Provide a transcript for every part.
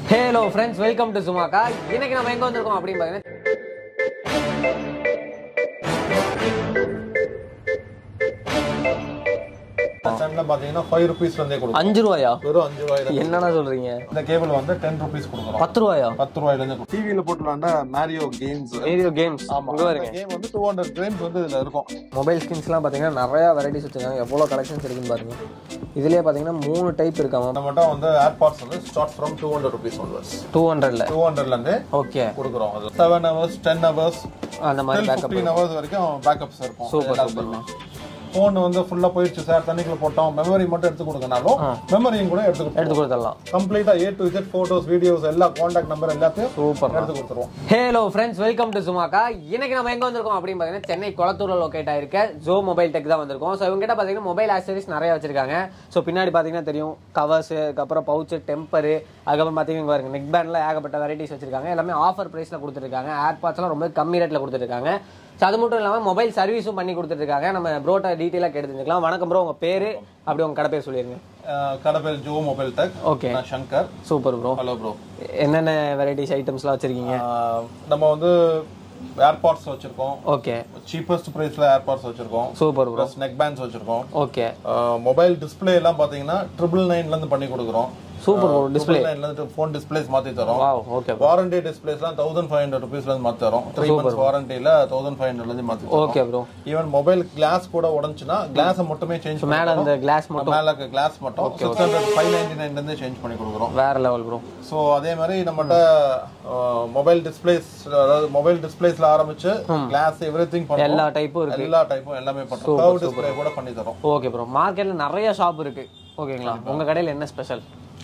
Hello friends welcome to சுமாக்கா இன்னைக்கு நம்ம எங்க வந்திருக்கோம் அப்படின்னு பார்த்தீங்கன்னா ஸ்டாண்ட்ல பாத்தீங்கன்னா ஃபைவ் ருபீஸ் இருந்தே கொடுக்கும் அஞ்சு ரூபாயா வெறும் அஞ்சு ரூபாயில என்னண்ணா சொல்றீங்க இந்த கேபிள் வந்து டென் ருபீஸ் கொடுக்குறோம் பத்து ரூபாயா பத்து ரூபாயில இருந்து டிவியில போட்டு விளாண்ட மேரியோ கேம்ஸ் வீடியோ கேம்ஸ் ஆமா இங்க பாருங்க கேம் வந்து டூ ஹண்ட்ரட் கேம்ஸ் வந்து இதுல இருக்கும் மொபைல் ஸ்கின்ஸ்லாம் பார்த்தீங்கன்னா நிறைய வெரைட்டிஸ் வச்சிருக்காங்க எவ்வளோ கலெக்ஷன்ஸ் இருக்குன்னு பாருங்க இதுலயே பார்த்தீங்கன்னா மூணு டைப் இருக்காமா நம்மகிட்ட வந்து ஏர்பாட்ஸ் வந்து start from two hundred rupees onwards two ஹண்ட்ரட்ல டூ ஹண்ட்ரட்ல இருந்து ஓகே கொடுக்குறோம் அது செவன் ஹவர்ஸ் டென் ஹவர்ஸ் அந்த மாதிரி பேக்கப் ஃபிஃப்டீன் ஹவர்ஸ் வரைக்கும் பேக்கப்ஸ் இருக்கும் Super, எல்லாத்துலயுமே ஃபோன் வந்து ஃபுல்லா போயிடுச்சு சார் தண்ணிக்குள்ள போட்டோம் மெமரி மட்டும் எடுத்து கொடுக்கனாலும் மெமரியும் கூட எடுத்து கொடுத்துருவோம் எடுத்து கொடுத்துடலாம் கம்ப்ளீட்டா A to Z photos videos எல்லா காண்டாக்ட் நம்பர் எல்லாத்தையும் சூப்பர் எடுத்து கொடுத்துருவோம் ஹலோ ஃப்ரெண்ட்ஸ் வெல்கம் டு சுமாக்கா இன்னைக்கு நம்ம எங்க வந்திருக்கோம் அப்படின்னு பார்த்தீங்கன்னா சென்னை குளத்தூர்ல லொக்கேட் ஆயிருக்க ஜோ மொபைல் டெக் தான் வந்திருக்கோம் ஸோ இவங்க கிட்ட பார்த்தீங்கன்னா மொபைல் ஆக்சரிஸ் நிறைய வச்சிருக்காங்க ஸோ பின்னாடி பார்த்தீங்கன்னா தெரியும் கவர்ஸ் அதுக்கப்புறம் பவுச்சு டெம்பரு அதுக்கப்புறம் பார்த்தீங்கன்னா பாருங்க நெக் பேண்ட்ல ஏகப்பட்ட வெரைட்டிஸ் வச்சிருக்காங்க எல்லாமே ஆஃபர் பிரைஸ்ல கொடுத்துருக்காங்க ஏர்பாட்ஸ்லாம் ரொம்ப கம்மி ரேட்ல கொடுத்துருக்காங்க ஸோ அது மட்டும் இல்லாமல் மொபைல் சர்வீஸும் பண்ணி கொடுத்துருக்காங்க நம்ம ப்ரோட்ட டீட்டெயிலாக கேட்டு தெரிஞ்சுக்கலாம் வணக்கம் ப்ரோ உங்க பேரு அப்படி உங்க கடை பேர் சொல்லிருங்க அஹ் கடை பேர் ஜோ மொபைல் டெக் ஓகே நான் Shankar super bro hello bro என்னென்ன வெரைட்டிஸ் ஐட்டம்ஸ்லாம் வச்சிருக்கீங்க நம்ம வந்து ஏர்பாட்ஸ் வச்சிருக்கோம் ஓகே சீப்பஸ்ட் பிரைஸ்ல ஏர்பாட்ஸ் வச்சிருக்கோம் super bro plus neck bands வச்சிருக்கோம் ஓகே மொபைல் டிஸ்பிளே எல்லாம் பாத்தீங்கன்னா ட்ரிபிள் நைன்ல இருந்து பண்ணி கொடுக்குறோம் சூப்பர் ப்ரோ டிஸ்பிளே நைன்ல இருந்து ஃபோன் டிஸ்பிளேஸ் மாத்தி தரோம் வாவ் ஓகே வாரண்டி டிஸ்பிளேஸ்லாம் தௌசண்ட் ஃபைவ் ஹண்ட்ரட் ருபீஸ்ல இருந்து மாத்தி தரோம் த்ரீ மந்த்ஸ் வாரண்டில தௌசண்ட் ஃபைவ் ஹண்ட்ரட்ல இருந்து மாத்தி தரோம் okay bro even mobile glass கூட உடஞ்சுன்னா கிளாஸை மட்டுமே சேஞ்ச் மேல அந்த கிளாஸ் மட்டும் மேல கிளாஸ் மட்டும் சிக்ஸ் ஹண்ட்ரட் ஃபைவ் நைன்டி நைன்ல இருந்து சேஞ்ச் பண்ணி கொடுக்குறோம் வேற லெவல் ப்ரோ ஸோ அதே மாதிரி நம்மகிட்ட மொபைல் டிஸ்பிளேஸ் அதாவது மொபைல் டிஸ்பிளேஸ்ல ஆரம்பிச்சு கிளாஸ் எவ்ரி திங் பண்ணுறோம் எல்லா டைப்பும் இருக்கு எல்லா டைப்பும் எல்லாமே பண்றோம் கர்வ் டிஸ்பிளே கூட பண்ணி தரோம் ஓகே ப்ரோ மார்க்கெட்ல நிறைய ஷாப் இருக்கு ஓகேங்களா உங்க கடையில என்ன ஸ்பெஷல்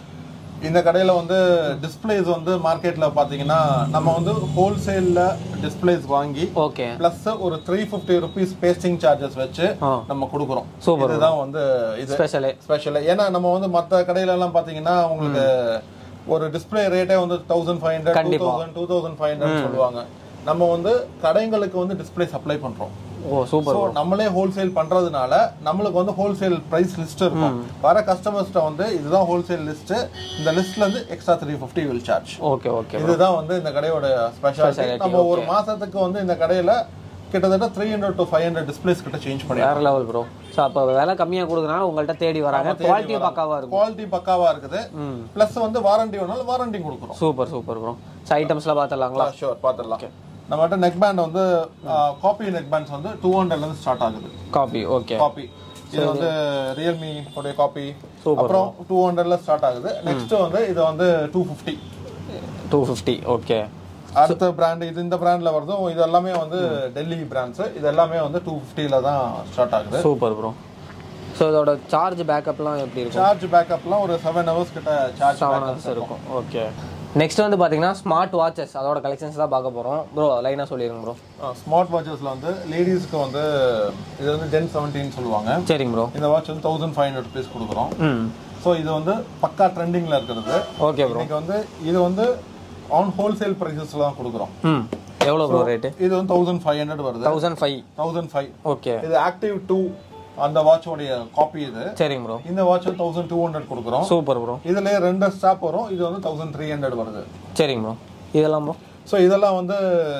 இந்த கடையில வந்து டிஸ்பிளேஸ் வந்து மார்க்கெட்ல பாத்தீங்கன்னா நம்ம வந்து ஹோல்சேல்ல டிஸ்பிளேஸ் வாங்கி ஓகே பிளஸ் ஒரு three fifty rupees pasting charges வச்சு ஆ. நம்ம கொடுக்குறோம் Super. இதுதான் வந்து இது ஸ்பெஷலே ஸ்பெஷல் ஏன்னா நம்ம வந்து மத்த கடையில எல்லாம் பாத்தீங்கன்னா உங்களுக்கு ஒரு டிஸ்ப்ளே ரேட்டே வந்து தௌசண்ட் ஃபைவ் ஹண்ட்ரட் டூ கண்டிப்பா. Thousand two thousand five hundred சொல்லுவாங்க நம்ம வந்து கடைங்களுக்கு வந்து டிஸ்ப்ளே சப்ளை பண்றோம் ஓ சூப்பர் ஸோ நம்மளே ஹோல்சேல் பண்றதுனால நம்மளுக்கு வந்து ஹோல்சேல் பிரைஸ் லிஸ்ட் இருக்கும் வர கஸ்டமர்ஸ்ட்ட வந்து இதுதான் ஹோல்சேல் லிஸ்ட் இந்த லிஸ்ட்ல இருந்து extra three fifty will charge okay okay இதுதான் வந்து இந்த கடையோட ஸ்பெஷாலிட்டி நம்ம ஒரு மாசத்துக்கு வந்து இந்த கடையில கிட்டத்தட்ட three hundred to five hundred displays கிட்ட சேஞ்ச் பண்ணி வேற லெவல் ப்ரோ ஸோ அப்போ விலை கம்மியா கொடுக்கறனால உங்கள்ட்ட தேடி வராங்க குவாலிட்டி பக்காவா இருக்கும் குவாலிட்டி பக்காவா இருக்குது பிளஸ் வந்து வாரண்டி வேணாலும் வாரண்டி கொடுக்குறோம் சூப்பர் சூப்பர் ப்ரோ ஸோ ஐட்டம்ஸ்லாம் பார்த்துடலாங்களா ஷோர் பார்த்துடலாம் நம்மகிட்ட நெக் பேண்ட் வந்து காப்பி நெக் பேண்ட்ஸ் வந்து டூ ஹண்ட்ரட்ல இருந்து ஸ்டார்ட் ஆகுது காப்பி ஓகே காப்பி இது வந்து ரியல்மி உடைய காப்பி அப்புறம் டூ ஹண்ட்ரட்ல ஸ்டார்ட் ஆகுது நெக்ஸ்ட் வந்து இது வந்து two fifty two fifty okay அடுத்த பிராண்ட் இது இந்த பிராண்ட்ல வருதும் இது எல்லாமே வந்து டெல்லி பிராண்ட்ஸ் இது எல்லாமே வந்து டூ ஃபிஃப்டில தான் ஸ்டார்ட் ஆகுது சூப்பர் ப்ரோ ஸோ இதோட சார்ஜ் பேக்கப்லாம் எப்படி இருக்கும் சார்ஜ் பேக்கப்லாம் ஒரு செவன் ஹவர்ஸ் கிட்ட சார்ஜ் செவன் ஹவர்ஸ் இருக்கும் ஓகே நெக்ஸ்ட் வந்து பாத்தீங்கன்னா ஸ்மார்ட் வாட்சஸ் அதோட கலெக்ஷன்ஸ் தான் பார்க்க போறோம் ப்ரோ லைனா சொல்லிருங்க ப்ரோ ஸ்மார்ட் வாட்சஸ்ல வந்து லேடிஸ்க்கு வந்து இது வந்து டென் செவன்டீன் சொல்லுவாங்க சரிங்க ப்ரோ இந்த வாட்ச் வந்து தௌசண்ட் ஃபைவ் ஹண்ட்ரட் ருபீஸ் கொடுக்குறோம் ம் ஸோ இது வந்து பக்கா ட்ரெண்டிங்ல இருக்கிறது ஓகே ப்ரோ இன்னைக்கு வந்து இது வந்து ஆன் ஹோல்சேல் ப்ரைஸஸ்ல தான் கொடுக்குறோம் ம் எவ்வளோ ப்ரோ ரேட்டு இது வந்து தௌசண்ட் ஃபைவ் ஹண்ட்ரட் வருது thousand five thousand five okay இது ஆக்டிவ் டூ அந்த வாட்சோடைய காப்பி இது சரிங்க ப்ரோ இந்த வாட்ச் தௌசண்ட் டூ ஹண்ட்ரட் கொடுக்குறோம் சூப்பர் ப்ரோ இதுல ரெண்டு ஸ்டாப் வரும் இது வந்து தௌசண்ட் த்ரீ ஹண்ட்ரட் வருது சரிங்க ப்ரோ இதெல்லாம் ப்ரோ ஸோ இதெல்லாம் வந்து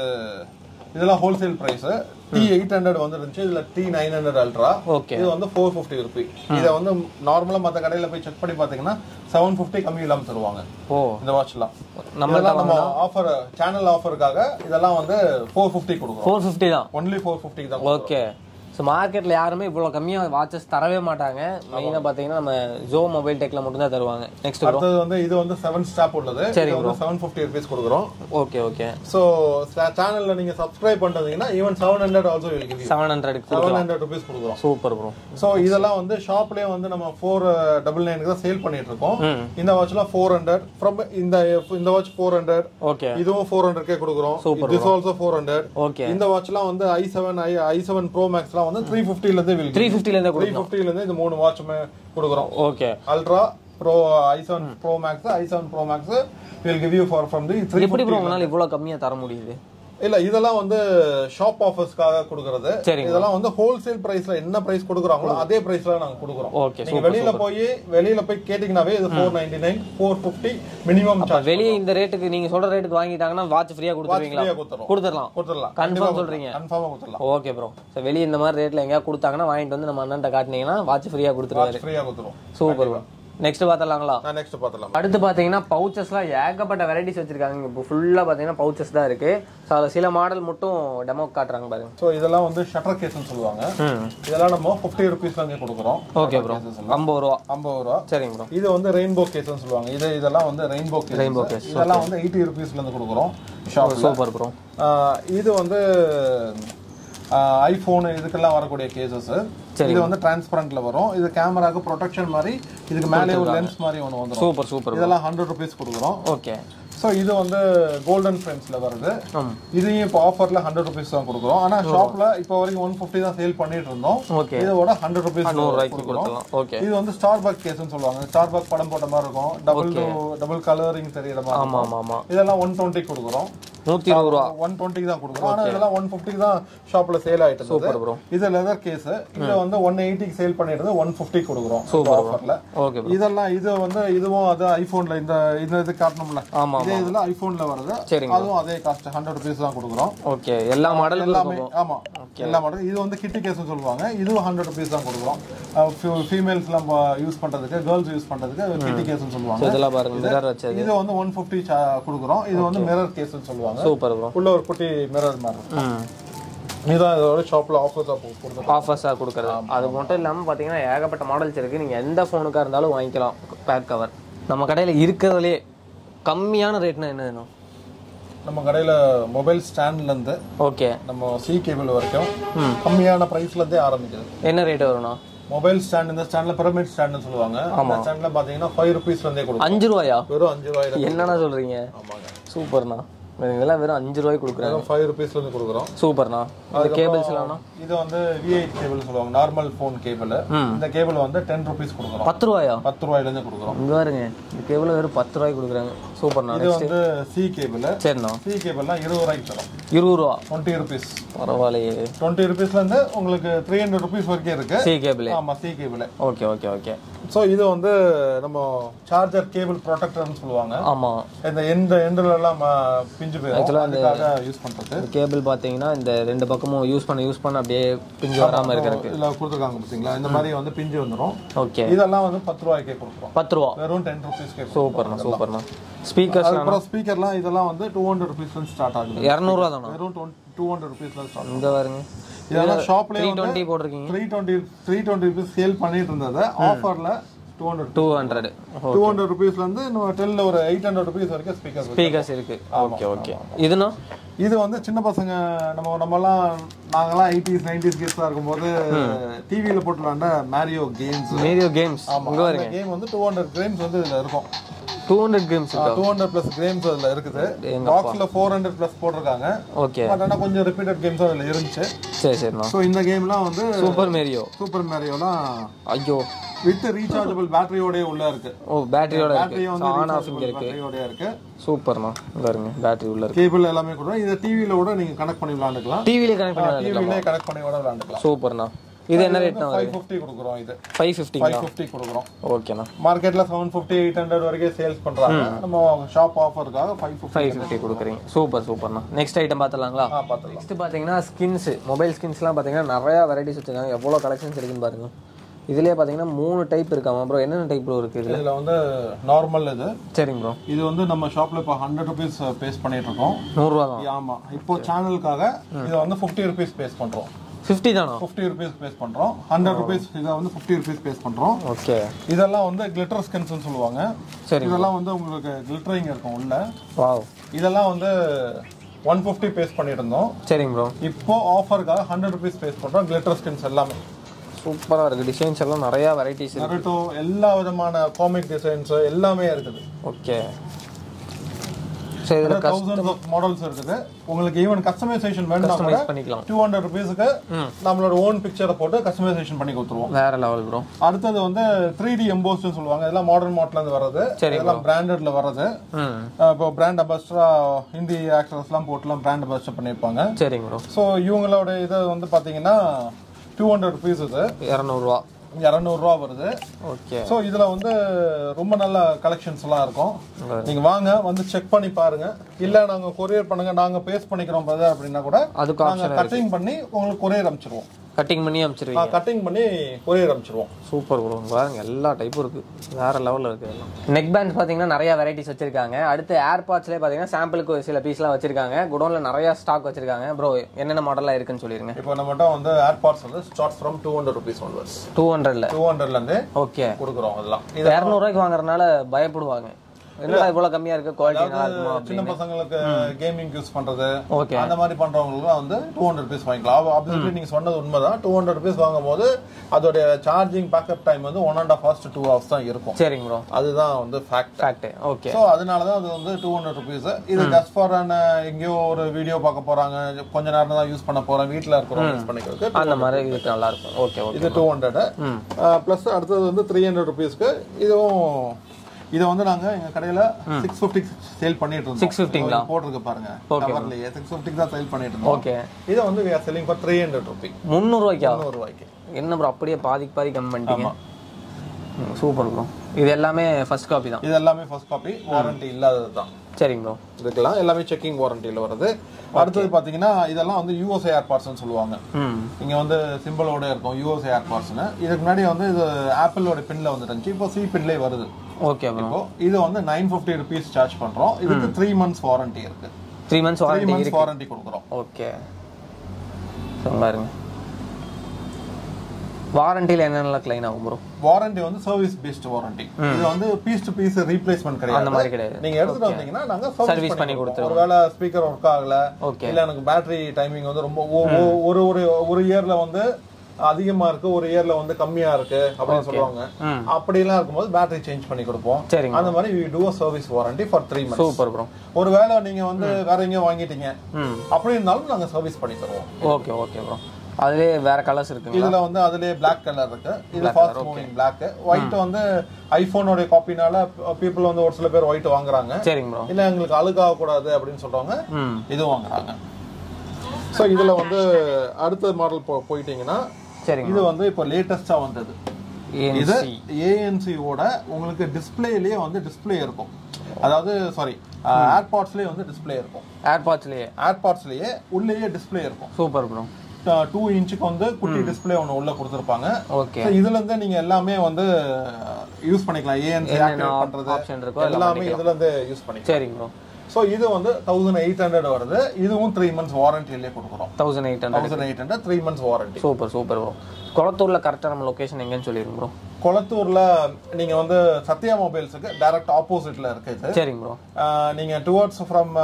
இதெல்லாம் wholesale price T eight hundred வந்து இருந்துச்சு இதுல T nine hundred ultra okay இது வந்து ஃபோர் ஃபிஃப்டி ருபி இதை வந்து நார்மலா மத்த கடையில போய் செக் பண்ணி பாத்தீங்கன்னா செவன் ஃபிஃப்டி கம்மி இல்லாம தருவாங்க ஓ இந்த வாட்ச்லாம் நம்ம இதெல்லாம் நம்ம ஆஃபர் சேனல் ஆஃபருக்காக இதெல்லாம் வந்து ஃபோர் ஃபிஃப்டி கொடுக்குறோம் ஃபோர் ஃபிஃப்டி தான் ஒன்லி ஃபோர் ஃபிஃப்டி தான் ஓகே ஸோ மார்க்கெட்டில் யாருமே இவ்வளோ கம்மியாக வாட்சஸ் தரவே மாட்டாங்க மெயினாக பார்த்தீங்கன்னா நம்ம ஜோ மொபைல் டெக்கில் மட்டும்தான் தருவாங்க நெக்ஸ்ட் ப்ரோ அடுத்தது வந்து இது வந்து செவன் ஸ்டாப் உள்ளது இது வந்து செவன் ஃபிஃப்டி ருபீஸ் கொடுக்குறோம் ஓகே ஓகே ஸோ சேனல்ல நீங்க சப்ஸ்கிரைப் பண்றீங்கன்னா even seven hundred also seven ஹண்ட்ரடுக்கு செவன் ஹண்ட்ரட் ருபீஸ் கொடுக்குறோம் சூப்பர் ப்ரோ ஸோ இதெல்லாம் வந்து ஷாப்லயே வந்து நம்ம ஃபோர் டபுள் நைனுக்கு தான் சேல் பண்ணிட்டு இருக்கோம் ம் இந்த வாட்ச்லாம் ஃபோர் ஹண்ட்ரட் ஃப்ரம் இந்த இந்த வாட்ச் ஃபோர் ஹண்ட்ரட் ஓகே இதுவும் ஃபோர் ஹண்ட்ரட்கே கொடுக்குறோம் Super this also four hundred okay இந்த வாட்ச்லாம் வந்து I seven I I seven pro மேக்ஸ்லாம் வந்து த்ரீ ஃபிஃப்டில இருந்து வில் த்ரீ ஃபிஃப்டிலேருந்து த்ரீ ஃபிஃப்டில இருந்து இந்த மூணு வாட்சுமே கொடுக்குறோம் okay ultra pro I seven pro max I seven pro max will give you for from the three எப்படி ப்ரோ உங்களால் இவ்வளோ கம்மியாக தர முடியுது இல்ல இதெல்லாம் வந்து ஷாப் ஆஃபர்ஸ்க்காக கொடுக்கறது சரிங்க. இதெல்லாம் வந்து ஹோல்சேல் பிரைஸ்ல என்ன பிரைஸ் கொடுக்குறாங்களோ அதே பிரைஸ்ல நாங்க கொடுக்குறோம் ஓகே நீங்க வெளியில போய் வெளியில போய் கேட்டீங்கன்னாவே இது four ninety nine four fifty minimum charge வெளியே இந்த ரேட்டுக்கு நீங்க சொல்ற ரேட்டுக்கு வாங்கிட்டாங்கன்னா வாட்ச் ஃப்ரீயா கொடுத்துருவீங்களா ஃப்ரீயா கொடுத்துறோம் கொடுத்துடலாம் கொடுத்துடலாம் கன்ஃபார்ம் சொல்றீங்க கன்ஃபார்மா கொடுத்துடலாம் ஓகே ப்ரோ ஸோ வெளியே இந்த மாதிரி ரேட்ல எங்கேயா கொடுத்தாங்கன்னா வாங்கிட்டு வந்து நம்ம அண்ணன்ட்ட காட்டினீங்கன்னா வாட்ச் ஃப்ரீயா கொடுத்துருவாரு ஃப்ரீயா கொடுத்துருவோம் சூப்பர் ப்ரோ நெக்ஸ்ட் பார்த்தலாங்களா நான் நெக்ஸ்ட் பார்த்தலாம் அடுத்து பார்த்தீங்கன்னா பவுச்சஸ்லாம் ஏகப்பட்ட வெரைட்டிஸ் வச்சிருக்காங்க இப்போ ஃபுல்லாக பார்த்தீங்கன்னா பவுச்சஸ் தான் இருக்கு ஸோ அதில் சில மாடல் மட்டும் டெமோ காட்டுறாங்க பாருங்க ஸோ இதெல்லாம் வந்து ஷட்டர் கேஸ்னு சொல்லுவாங்க ம் இதெல்லாம் நம்ம ஃபிஃப்டி ருபீஸ்ல இருந்து கொடுக்குறோம் ஓகே ப்ரோ ஐம்பது ரூபா ஐம்பது ரூபா சரிங்க ப்ரோ இது வந்து ரெயின்போ கேஸ்னு சொல்லுவாங்க இது இதெல்லாம் வந்து ரெயின்போ கேஸ் Rainbow case, இதெல்லாம் வந்து எயிட்டி ருபீஸ்ல இருந்து கொடுக்குறோம் ஷாப்ல சூப்பர் ப்ரோ இது வந்து ஐபோன் இதுக்கெல்லாம் வரக்கூடிய கேசஸ் இது வந்து டிரான்ஸ்பரண்ட்ல வரும் இது கேமராக்கு ப்ரொடெக்ஷன் மாதிரி இதுக்கு மேலே ஒரு லென்ஸ் மாதிரி ஒன்று வந்துரும் சூப்பர் சூப்பர் இதெல்லாம் ஹண்ட்ரட் ருபீஸ் கொடுக்குறோம் ஓகே ஸோ இது வந்து கோல்டன் ஃப்ரெண்ட்ஸ்ல வருது ம் இதையும் இப்போ ஆஃபர்ல ஹண்ட்ரட் ருபீஸ் தான் கொடுக்குறோம் ஆனா ஷாப்ல இப்போ வரைக்கும் ஒன் ஃபிஃப்டி தான் சேல் பண்ணிட்டு இருந்தோம் ஓகே இதோட ஹண்ட்ரட் ருபீஸ் நூறுரூவாய்க்கு கொடுக்குறோம் கொடுத்துடலாம் ஓகே இது வந்து ஸ்டார் பக் கேஸ்னு சொல்லுவாங்க ஸ்டார் பக் படம் போட்ட மாதிரி இருக்கும் டபுள் டபுள் கலரிங் தெரியற மாதிரி ஆமாம் இருக்கும். ஆமாம் ஆமாம் இதெல்லாம் ஒன் டுவெண்ட்டி கொடுக்குறோம் நூற்றி இருபது ரூபா ஒன் டுவெண்ட்டிக்கு தான் கொடுக்குறோம் ஆனா இதெல்லாம் ஒன் ஃபிஃப்டி தான் ஷாப்ல சேல் ஆயிட்டு இருந்தது சூப்பர் ப்ரோ இது லெதர் கேஸ் இது வந்து ஒன் எயிட்டிக்கு சேல் பண்ணிட்டு ஒன் ஃபிஃப்டி கொடுக்குறோம் Super bro. ஆஃபர்ல ஓகே ப்ரோ இதெல்லாம் இது வந்து இதுவும் அது ஐபோன்ல இந்த இந்த இது காட்டணும்ல ஆமாம் இதே இதுல ஐபோன்ல வருது சரிங்க அதுவும் அதே காஸ்ட் ஹண்ட்ரட் ருபீஸ் தான் கொடுக்குறோம் ஓகே எல்லா மாடலும் எல்லாமே இருக்கும் ஆமா எல்லா மாடல் இது வந்து கிட்டி கேஸ் சொல்லுவாங்க இதுவும் ஹண்ட்ரட் ருபீஸ் தான் கொடுக்குறோம் ஃபீமேல்ஸ் எல்லாம் யூஸ் பண்றதுக்கு கேர்ள்ஸ் யூஸ் பண்றதுக்கு கிட்டி கேஸ் சொல்லுவாங்க இதெல்லாம் பாருங்க மிரர் வச்சது இது வந்து ஒன் ஃபிஃப்டி கொடுக்குறோம் இது வந்து மிரர் கேஸ் சொல்லுவாங்க சூப்பர் ப்ரோ உள்ள ஒரு குட்டி மிரர் மாதிரி இருக்கும். ம் இதுதான் இதோட ஷாப்ல ஆஃபர்ஸ் கொடுத்துருக்கோம் ஆஃபர்ஸாக கொடுக்குறது அது மட்டும் இல்லாமல் பார்த்தீங்கன்னா ஏகப்பட்ட மாடல்ஸ் இருக்குது நீங்கள் எந்த ஃபோனுக்காக இருந்தாலும் வாங்கிக்கலாம் பேக் கவர் நம்ம கடையில் இருக்கிறதுலே கம்மியான ரேட்னா என்ன வேணும் நம்ம கடையில மொபைல் ஸ்டாண்ட்ல இருந்து ஓகே நம்ம சி கேபிள் வரைக்கும் ம். கம்மியான பிரைஸ்ல இருந்தே ஆரம்பிக்குது என்ன ரேட் வரும்ண்ணா மொபைல் ஸ்டாண்ட் இந்த ஸ்டாண்ட்ல பிரமிட் ஸ்டாண்ட்னு சொல்லுவாங்க அந்த ஸ்டாண்ட்ல பாத்தீங்கன்னா ஃபைவ் ருபீஸ்ல இருந்தே கொடுக்கும் அஞ்சு ரூபாயா வெறும் அஞ்சு ரூபாயில என்னண்ணா சொல்கிறீங்க ஆமாங்க சூப்பர்ண்ணா இதெல்லாம் வெறும் அஞ்சு ரூபாய்க்கு கொடுக்குறாங்க வெறும் ஃபைவ் ருபீஸ்ல இருந்து கொடுக்குறோம் சூப்பர்ண்ணா இந்த கேபிள்ஸ் எல்லாம்ண்ணா இது வந்து விஐ கேபிள் சொல்லுவாங்க நார்மல் ஃபோன் கேபிள் ம். இந்த கேபிள் வந்து டென் ருபீஸ் கொடுக்குறோம் பத்து ரூபாயா பத்து ரூபாயில இருந்து கொடுக்குறோம் இங்கே பாருங்க இந்த கேபிள் வெறும் பத்து ரூபாய்க்கு கொடுக்குறாங்க சூப்பர்ண்ணா இது வந்து சி கேபிள் சரிண்ணா சி கேபிள்லாம் இருபது ரூபாய்க்கு தரும் இருபது ரூபா டுவெண்ட்டி ருபீஸ் பரவாயில்லையே டுவெண்ட்டி ருபீஸ்ல இருந்து உங்களுக்கு த்ரீ ஹண்ட்ரட் ருபீஸ் வரைக்கும் இருக்கு சி கேபிள் ஆமா C cable okay okay okay so இது வந்து நம்ம சார்ஜர் கேபிள் ப்ரொடெக்டர்னு சொல்லுவாங்க ஆமாம் இந்த எந்த எண்டில் எல்லாம் ஆ, பிஞ்சு போயிடும் அதுக்காக யூஸ் பண்றது இந்த கேபிள் பார்த்தீங்கன்னா இந்த ரெண்டு பக்கமும் யூஸ் பண்ண யூஸ் பண்ண அப்படியே பிஞ்சு வராமல் இருக்கிறதுக்கு இதுல கொடுத்துருக்காங்க பார்த்தீங்களா இந்த மாதிரி வந்து பிஞ்சு வந்துரும் ஓகே இதெல்லாம் வந்து பத்து ரூபாய்க்கே கொடுக்குறோம் பத்து ரூபா வெறும் டென் ருபீஸ்க்கே சூப்பர்ண்ணா சூப்பர்ண்ணா ஸ்பீக்கர்ஸ் அதுக்கப்புறம் ஸ்பீக்கர்லாம் இதெல்லாம் வந்து டூ ஹண்ட்ரட் ருபீஸ்ல ஸ்டார்ட் ஆகுது இரநூறுவா தானா வெறும் டூ ஹண்ட்ரட் ருபீஸ்ல ஸ்டார்ட் இங்க பாருங்க இதெல்லாம் ஷாப்லேயே த்ரீ டுவெண்ட்டி போட்டிருக்கீங்க three twenty three twenty rupees sale பண்ணிட்டு இருந்ததை ஆஃபர்ல two hundred two hundred two ஹண்ட்ரட் ருபீஸ்ல இருந்து நம்ம டெல்ல ஒரு எயிட் ஹண்ட்ரட் ருபீஸ் வரைக்கும் ஸ்பீக்கர் ஸ்பீக்கர்ஸ் இருக்கு ஓகே ஓகே இதுனா இது வந்து சின்ன பசங்க நம்ம நம்மலாம் நாங்கெல்லாம் எயிட்டிஸ் நைன்டிஸ் கிட்ஸா இருக்கும்போது டிவியில போட்டு விளாண்ட மேரியோ கேம்ஸ் மேரியோ கேம்ஸ் ஆமா அந்த கேம் வந்து டூ ஹண்ட்ரட் கேம்ஸ் வந்து இதுல இருக்கும் டூ ஹண்ட்ரட் கேம்ஸ் இருக்கா டூ ஹண்ட்ரட் பிளஸ் கேம்ஸ் அதுல இருக்குது பாக்ஸ்ல ஃபோர் ஹண்ட்ரட் பிளஸ் போட்டிருக்காங்க ஓகே பட் ஆனா கொஞ்சம் ரிப்பீட்டட் கேம்ஸ் அதுல இருந்துச்சு சரி சரிண்ணா ஸோ இந்த கேம்லாம் வந்து சூப்பர் மேரியோ சூப்பர் மேரியோலாம் ஐயோ வித் ரீசார்ஜபிள் பேட்டரியோடய உள்ள இருக்கு ஓ பேட்டரியோட பேட்டரியும் இருக்கு வந்து ஆன் ஆஃப் இங்க இருக்கு பேட்டரியோடய இருக்கு சூப்பர்ண்ணா இங்க பாருங்க பேட்டரி உள்ள இருக்கு கேபிள் எல்லாமே கூட இதை டிவியில கூட நீங்க கனெக்ட் பண்ணி விளையாண்டுக்கலாம் டிவிலே கனெக்ட் பண்ணி டிவிலே கனெக்ட் பண்ணி கூட விளையாண்டுக்கலாம் சூப்பர்ண்ணா இது என்ன ரேட்னா ஃபைவ் ஃபிஃப்டி கொடுக்குறோம் இது ஃபைவ் ஃபிஃப்டிங்களா ஃபைவ் ஃபிஃப்டி கொடுக்குறோம் ஓகேண்ணா மார்க்கெட்ல செவன் ஃபிஃப்டி எயிட் ஹண்ட்ரட் வரைக்கும் சேல்ஸ் பண்றாங்க நம்ம ஷாப் ஆஃபருக்காக ஃபைவ் ஃபிஃப்டி ஃபைவ் ஃபிஃப்டி கொடுக்குறீங்க சூப்பர் சூப்பர்ண்ணா நெக்ஸ்ட் ஐட்டம் பார்த்துலாங்களா ஆ பார்த்துக்கலாம் நெக்ஸ்ட் பார்த்தீங்கன்னா ஸ்கின்ஸ் மொபைல் ஸ்கின்ஸ்லாம் பார்த்தீங்கன்னா நிறையா வெரைட்டிஸ் வச்சிருக்காங்க எவ்வளோ கலெக்ஷன்ஸ் இருக்குன்னு பாருங்க இதுலயே பார்த்தீங்கன்னா மூணு டைப் இருக்காமா ப்ரோ என்னென்ன டைப் ப்ரோ இருக்கு இதுல இதுல வந்து நார்மல் இது சரிங்க ப்ரோ இது வந்து நம்ம ஷாப்ல இப்போ ஹண்ட்ரட் ருபீஸ் பேஸ் பண்ணிட்டு இருக்கோம் நூறுரூவா தான் ஆமா இப்போ சேனலுக்காக இதை வந்து ஃபிஃப்டி ருபீஸ் பேஸ் பண்றோம் ஃபிஃப்டி தானா ஃபிஃப்டி ருபீஸ் பேஸ் பண்றோம் ஹண்ட்ரட் ருபீஸ் இதை வந்து ஃபிஃப்டி ருபீஸ் பேஸ் பண்றோம் ஓகே இதெல்லாம் வந்து கிளிட்டர் ஸ்கின்ஸ் சொல்லுவாங்க சரி இதெல்லாம் வந்து உங்களுக்கு கிளிட்டரிங் இருக்கும் உள்ள வாவ் இதெல்லாம் வந்து ஒன் ஃபிஃப்டி பேஸ் பண்ணிட்டு இருந்தோம் சரிங்க ப்ரோ இப்போ ஆஃபருக்காக ஹண்ட்ரட் ருபீஸ் பேஸ் பண்றோம் கிளிட்டர் ஸ்கின்ஸ் எல்லாமே சூப்பராக இருக்குது டிசைன்ஸ் எல்லாம் நிறையா வெரைட்டிஸ் இருக்கு நருட்டோ எல்லா விதமான காமிக் டிசைன்ஸ் எல்லாமே இருக்குது ஓகே ஸோ இதில் தௌசண்ட் ஆஃப் மாடல்ஸ் இருக்குது உங்களுக்கு ஈவன் கஸ்டமைசேஷன் வேணும்னா கூட கஸ்டமைஸ் பண்ணிக்கலாம் டூ ஹண்ட்ரட் ருபீஸுக்கு நம்மளோட ஓன் பிக்சரை போட்டு கஸ்டமைசேஷன் பண்ணி கொடுத்துருவோம் வேற லெவல் ப்ரோ அடுத்தது வந்து த்ரீ டி எம்போஸ்ட்னு சொல்லுவாங்க இதெல்லாம் மாடர்ன் மாடல்ல இருந்து வர்றது சரி இதெல்லாம் பிராண்டட்ல வர்றது ம் அஹ் இப்போ பிராண்ட் அம்பாஸ்டரா ஹிந்தி ஆக்டர்ஸ்லாம் போட்டுலாம் பிராண்ட் அம்பாஸ்டர் பண்ணியிருப்பாங்க சரிங்க ப்ரோ ஸோ இவங்களோட இது வந்து பாத்தீங்கன்னா டூ ஹண்ட்ரட் ருபீஸ் இது இரநூறுவா இரநூறுவா வருது ஓகே ஸோ இதுல வந்து ரொம்ப நல்ல கலெக்ஷன்ஸ் எல்லாம் இருக்கும் நீங்க வாங்க வந்து செக் பண்ணி பாருங்க இல்ல நாங்க கொரியர் பண்ணுங்க நாங்க பேஸ் பண்ணிக்கிறோம் brother அப்படின்னா கூட அதுக்கு நாங்க கட்டிங் பண்ணி உங்களுக்கு கொரியர் அனுப்பிச்சிருவோம் கட்டிங் பண்ணி அனுப்பிச்சிருவீங்க கட்டிங் பண்ணி கொரியர் அனுப்பிச்சிருவோம் சூப்பர் ப்ரோ பாருங்க எல்லா டைப்பும் இருக்கு வேற லெவலில் இருக்கு எல்லாம் நெக் பேண்ட்ஸ் பார்த்தீங்கன்னா நிறைய வெரைட்டிஸ் வச்சிருக்காங்க அடுத்து ஏர்பாட்ஸ்லேயே பார்த்தீங்கன்னா சாம்பிளுக்கு சில பீஸ்லாம் வச்சிருக்காங்க குடோனில் நிறைய ஸ்டாக் வச்சிருக்காங்க ப்ரோ என்னென்ன மாடலாக இருக்குன்னு சொல்லிருங்க இப்போ நம்மகிட்ட வந்து ஏர்பாட்ஸ் வந்து start from two hundred rupees onwards two ஹண்ட்ரட்ல டூ ஹண்ட்ரட்ல இருந்து ஓகே கொடுக்குறோம் அதெல்லாம் இது இரநூறுவாய்க்கு வாங்குறதுனால பயப்படுவாங்க என்னடா இவ்வளோ கம்மியாக இருக்கு குவாலிட்டி நல்லா இருக்குமா சின்ன பசங்களுக்கு கேமிங் யூஸ் பண்றது ஓகே அந்த மாதிரி பண்றவங்களுக்கு வந்து டூ ஹண்ட்ரட் ருபீஸ் வாங்கிக்கலாம் ஆப்வியஸ்லி நீங்க சொன்னது உண்மைதான் டூ ஹண்ட்ரட் ருபீஸ் வாங்கும் போது அதோட சார்ஜிங் பேக்கப் டைம் வந்து one and half hours two hours தான் இருக்கும் சரிங்க ப்ரோ அதுதான் வந்து ஃபேக்ட் ஃபேக்ட் ஓகே ஸோ அதனால தான் அது வந்து டூ ஹண்ட்ரட் ருபீஸ் இது ஜஸ்ட் ஃபார் எங்கேயோ ஒரு வீடியோ பார்க்க போறாங்க கொஞ்ச நேரம் தான் யூஸ் பண்ண போறேன் வீட்டில் இருக்கிறவங்க யூஸ் பண்ணிக்கிறதுக்கு அந்த மாதிரி இதுக்கு நல்லா இருக்கும் ஓகே ஓகே இது டூ ஹண்ட்ரட் ப்ளஸ் அடுத்தது வந்து த்ரீ ஹண்ட்ரட் ருபீஸ்க்கு இதுவும் இதை வந்து நாங்க எங்க கடையில சிக்ஸ் ஃபிஃப்டி சேல் பண்ணிட்டு இருந்தோம் 650 ங்களா? இது போட்டிருக்கு பாருங்க கவர்லயே சிக்ஸ் ஃபிஃப்டிக்கு தான் சேல் பண்ணிட்டு இருந்தோம் ஓகே இதை வந்து we are selling for three hundred rupee முந்நூறுவாய்க்கா நூறு ரூபாய்க்கு என்ன ப்ரோ அப்படியே பாதிக்கு பாதி கம்மி பண்ணிட்டீங்க சூப்பர் ப்ரோ இது எல்லாமே ஃபர்ஸ்ட் காப்பி தான் இது எல்லாமே ஃபர்ஸ்ட் காப்பி வாரண்டி இல்லாதது தான் சரிங்க ப்ரோ இதுக்கெல்லாம் எல்லாமே செக்கிங் வாரண்டியில் வருது அடுத்தது பாத்தீங்கன்னா இதெல்லாம் வந்து யூஎஸ்ஏ ஏர்பாட்ஸ்னு சொல்லுவாங்க ம் இங்க வந்து சிம்பிளோட இருக்கும் யூஎஸ்ஏ ஏர்பாட்ஸ்னு இதுக்கு முன்னாடி வந்து இது ஆப்பிளோட பின்ல வந்து இருந்துச்சு இப்போ சி பின்லேயே வருது ஓகே ப்ரோ இப்போ இது வந்து நைன் ஃபிஃப்டி ருபீஸ் சார்ஜ் பண்றோம் இதுக்கு த்ரீ மந்த்ஸ் வாரண்டி இருக்கு three months three warranty months warranty கொடுக்குறோம் ஓகே ஸோ பாருங்க வாரண்டியில் என்னென்னலாம் கிளைன் ஆகும் ப்ரோ வாரண்டி வந்து சர்வீஸ் பேஸ்ட் வாரண்டி இது வந்து பீஸ் டு பீஸ் ரீப்ளேஸ்மெண்ட் அந்த கிடையாது மாதிரி கிடையாது நீங்க எடுத்துட்டு வந்தீங்கன்னா நாங்க Service சர்வீஸ் பண்ணி பண்ணி கொடுத்துருவோம். கொடுத்துருவோம் ஒருவேளை ஸ்பீக்கர் ஒர்க் ஆகல ஓகே இல்ல எனக்கு பேட்டரி டைமிங் வந்து ரொம்ப ஒ- ஒ- ஒரு ஒரு ஒரு இயர்ல வந்து அதிகமா இருக்கு ஒரு இயர்ல வந்து கம்மியா இருக்கு அப்படின்னு சொல்லுவாங்க ம் அப்படிலாம் இருக்கும்போது பேட்டரி சேஞ்ச் பண்ணி கொடுப்போம் சரிங்க அந்த மாதிரி we do a service warranty for three months super bro ஒருவேளை நீங்க வந்து வேற எங்கேயோ வாங்கிட்டீங்க ம் அப்படி இருந்தாலும் நாங்க சர்வீஸ் பண்ணி தருவோம் ஓகே ஓகே ப்ரோ அதுலேயே வேற கலர்ஸ் இருக்குங்களா இதுல வந்து அதுலயே Black கலர் இருக்கு இது ஃபாஸ்ட் மூவிங் Black ஒயிட் வந்து ஐபோனோட காப்பினால பீப்புள் வந்து ஒரு சில பேர் ஒயிட் வாங்குறாங்க சரிங்க ப்ரோ இல்ல எங்களுக்கு அழுகாக கூடாது அப்படின்னு சொல்றவங்க ம் இது வாங்குறாங்க சோ இதுல வந்து அடுத்த மாடல் போயிட்டீங்கன்னா சரிங்க இது வந்து இப்போ லேட்டஸ்டா வந்தது இது ஏஎன்சி ஏஎன்சியோட உங்களுக்கு டிஸ்பிளேலயே வந்து டிஸ்ப்ளே இருக்கும் அதாவது சாரி ஏர்பாட்ஸ்லயே வந்து டிஸ்ப்ளே இருக்கும் ஏர்பாட்ஸ்லேயே ஏர்பாட்ஸ்லயே உள்ளேயே டிஸ்ப்ளே இருக்கும் சூப்பர் ப்ரோ டூ இன்ச்சுக்கு வந்து குட்டி டிஸ்ப்ளே ஒன்று உள்ள கொடுத்துருப்பாங்க ஓகே So, இதுல இருந்து நீங்க எல்லாமே வந்து யூஸ் பண்ணிக்கலாம் ஏஎன்சி என்னென்ன ஆக்டிவேட் பண்றது ஆப்ஷன் இருக்கோ எல்லாமே இதுல இருந்து யூஸ் பண்ணிக்கலாம் சரிங்க ப்ரோ சோ இது வந்து தௌசண்ட் எயிட் ஹண்ட்ரட் வருது இதுவும் த்ரீ மந்த்ஸ் வாரண்டிலேயே கொடுக்குறோம் thousand eight hundred thousand eight hundred three months warranty super super bro குளத்தூர்ல கரெக்டாக நம்ம லொகேஷன் எங்கன்னு சொல்லிருங்க ப்ரோ கொளத்தூர்ல நீங்க வந்து சத்யா மொபைல்ஸுக்கு டைரக்ட் ஆப்போசிட்ல இருக்கு இது சரிங்க ப்ரோ ஆஹ் நீங்க டுவர்ட்ஸ் ஃப்ரம்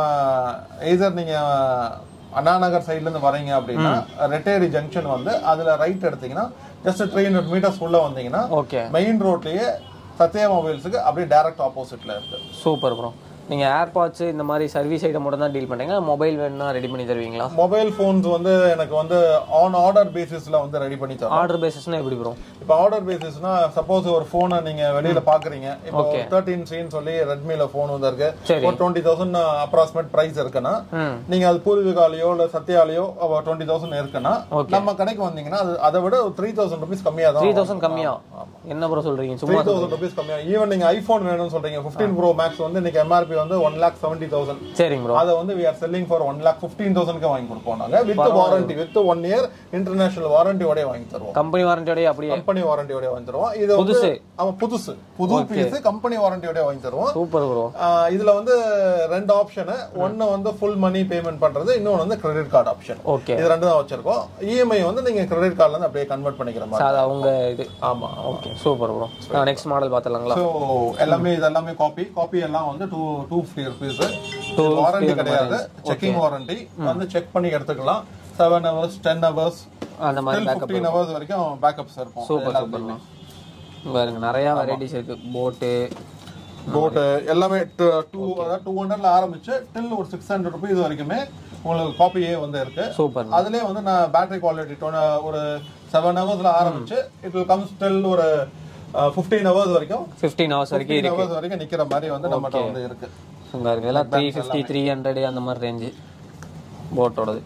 எய்தர் நீங்க அண்ணா நகர் சைட்ல இருந்து வரீங்க அப்படின்னா ரெட்டேரி ஜங்ஷன் வந்து அதுல ரைட் எடுத்தீங்கன்னா ஜஸ்ட் த்ரீ ஹண்ட்ரட் மீட்டர்ஸ் உள்ள வந்தீங்கன்னா ஓகே மெயின் ரோட்லயே சத்யா மொபைல்ஸுக்கு அப்படியே டைரக்ட் ஆப்போசிட்ல இருக்கு சூப்பர் ப்ரோ நீங்க ஏர்பாட்ஸ் இந்த மாதிரி சர்வீஸ் ஐட்டம் மட்டும் தான் டீல் பண்றீங்க மொபைல் வேணும்னா ரெடி பண்ணி தருவீங்களா மொபைல் ஃபோன்ஸ் வந்து எனக்கு வந்து ஆன் ஆர்டர் பேசிஸ்ல வந்து ரெடி பண்ணி தரோம் ஆர்டர் பேசிஸ்னா எப்படி ப்ரோ இப்போ ஆர்டர் பேசிஸ்னா சப்போஸ் ஒரு போனை நீங்க வெளியில பாக்குறீங்க இப்போ தேர்ட்டின் சின்னு சொல்லி ரெட்மில போன் வந்து இருக்கு சரி. ஒரு டுவெண்ட்டி தௌசண்ட் அப்ராக்சிமேட் பிரைஸ் இருக்குன்னா ம் நீங்க அது பூர்விகாலயோ இல்ல சத்யாலயோ டுவெண்ட்டி தௌசண்ட் இருக்குன்னா Okay. நம்ம கடைக்கு வந்தீங்கன்னா அது அதை விட த்ரீ தௌசண்ட் ருபீஸ் கம்மியா தான் த்ரீ தௌசண்ட் கம்மியா என்ன ப்ரோ சொல்றீங்க த்ரீ சும்மா தௌசண்ட் ருபீஸ் கம்மியா ஈவன் நீங்க ஐபோன் வேணும்னு சொல்றீங்க பிப்டீன் ப்ரோ மேக்ஸ் வந்து இன்னைக்கு எம்ஆர்பி வந்து ஒன் லேக் செவன்டி தௌசண்ட் சரிங்க ப்ரோ அதை வந்து we are selling for one lakh fifteen தௌசண்ட்க்கு வாங்கி கொடுப்போம் நாங்க with warranty with one year international வாரண்டியோட வாங்கி தருவோம் கம்பெனி வாரண்டியோடய அப்படியே கம்பெனி வாரண்டியோட வாங்கி தருவோம் இது வந்து புதுசு. ஆமா புதுசு புது பீஸ் கம்பெனி வாரண்டியோட வாங்கி தருவோம் சூப்பர் ப்ரோ ஆஹ் இதுல வந்து ரெண்டு ஆப்ஷன் ஒன்னு வந்து ஃபுல் மணி பேமெண்ட் பண்றது இன்னொன்னு வந்து கிரெடிட் கார்டு ஆப்ஷன் ஓகே இது ரெண்டு தான் வச்சிருக்கோம் இஎம்ஐ வந்து நீங்க கிரெடிட் கார்டுல இருந்து அப்படியே கன்வெர்ட் பண்ணிக்கிற மாதிரி அது அவங்க இது ஆமா okay super bro next model பார்த்துலாங்களா ஸோ எல்லாமே இது எல்லாமே காப்பி காப்பி எல்லாம் வந்து two two fifty rupees 250 warranty அந்த கிடையாது செக்கிங் வாரண்டி வந்து செக் பண்ணி எடுத்துக்கலாம் செவன் ஹவர்ஸ் டென் ஹவர்ஸ் அந்த மாதிரி பேக்கப் ஃபிஃப்டீன் ஹவர்ஸ் வரைக்கும் பேக்கப்ஸ் இருக்கும் சூப்பர் சூப்பர் பாருங்க நிறைய வெரைட்டிஸ் இருக்கு போட்டு போட்டு எல்லாமே டூ அதாவது டூ ஹண்ட்ரட்ல ஆரம்பிச்சு டில் ஒரு சிக்ஸ் ஹண்ட்ரட் ருபீஸ் வரைக்குமே உங்களுக்கு காப்பியே வந்து இருக்கு சூப்பர் அதுலயே வந்து நான் பேட்டரி குவாலிட்டி ஒரு செவன் ஹவர்ஸ்ல ஆரம்பிச்சு இட் வில் கம் ஸ்டில் ஒரு ஃபிஃப்டீன் ஹவர்ஸ் வரைக்கும் ஃபிஃப்டீன் ஹவர்ஸ் வரைக்கும் ஃபிஃப்டீன் ஹவர்ஸ் வரைக்கும் நிக்கிற மாதிரி வந்து நம்மகிட்ட வந்து இருக்கு இங்கே இருக்கு எல்லாம் த்ரீ ஃபிஃப்டி த்ரீ ஹண்ட்ரட் அந்த மாதிரி ரேஞ்சு போட்டோடது